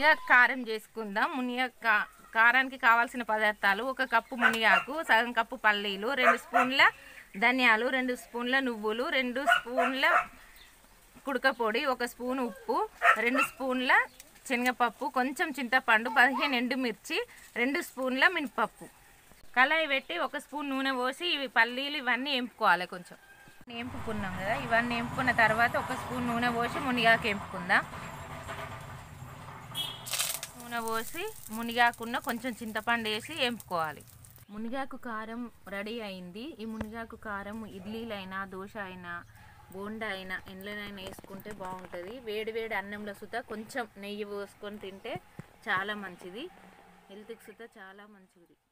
మునిగాకు కారం చేసుకుందాం మునిగాకు కా- కారానికి కావాల్సిన పదార్థాలు ఒక కప్పు మునిగాకు సగం కప్పు పల్లీలు రెండు స్పూన్ల ధనియాలు రెండు స్పూన్ల నువ్వులు రెండు స్పూన్ల కుడక పొడి ఒక స్పూన్ ఉప్పు రెండు స్పూన్ల శనగపప్పు కొంచెం చింతపండు పదిహేను ఎండుమిర్చి రెండు స్పూన్ల మినపప్పు కళాయి పెట్టి ఒక స్పూన్ నూనె పోసి ఇవి పల్లీలు ఇవన్నీ ఎంపుకోవాలి కొంచెం ఎంపుకున్నాం కదా ఇవన్నీ ఎంపుకున్న తర్వాత ఒక స్పూన్ నూనె పోసి మునిగాకు ఎంపుకుందాం నూనె పోసి మునిగాకున్న కొంచెం చింతపండు వేసి ఎంపుకోవాలి మునిగాకు కారం రెడీ అయింది ఈ మునిగాకు కారం ఇడ్లీలైనా దోశ అయినా బోండా అయినా ఎండ్లనైనా వేసుకుంటే బాగుంటుంది వేడి వేడి అన్నంలో సుతా కొంచెం నెయ్యి పోసుకొని తింటే చాలా మంచిది హెల్త్కి సుతా చాలా మంచిది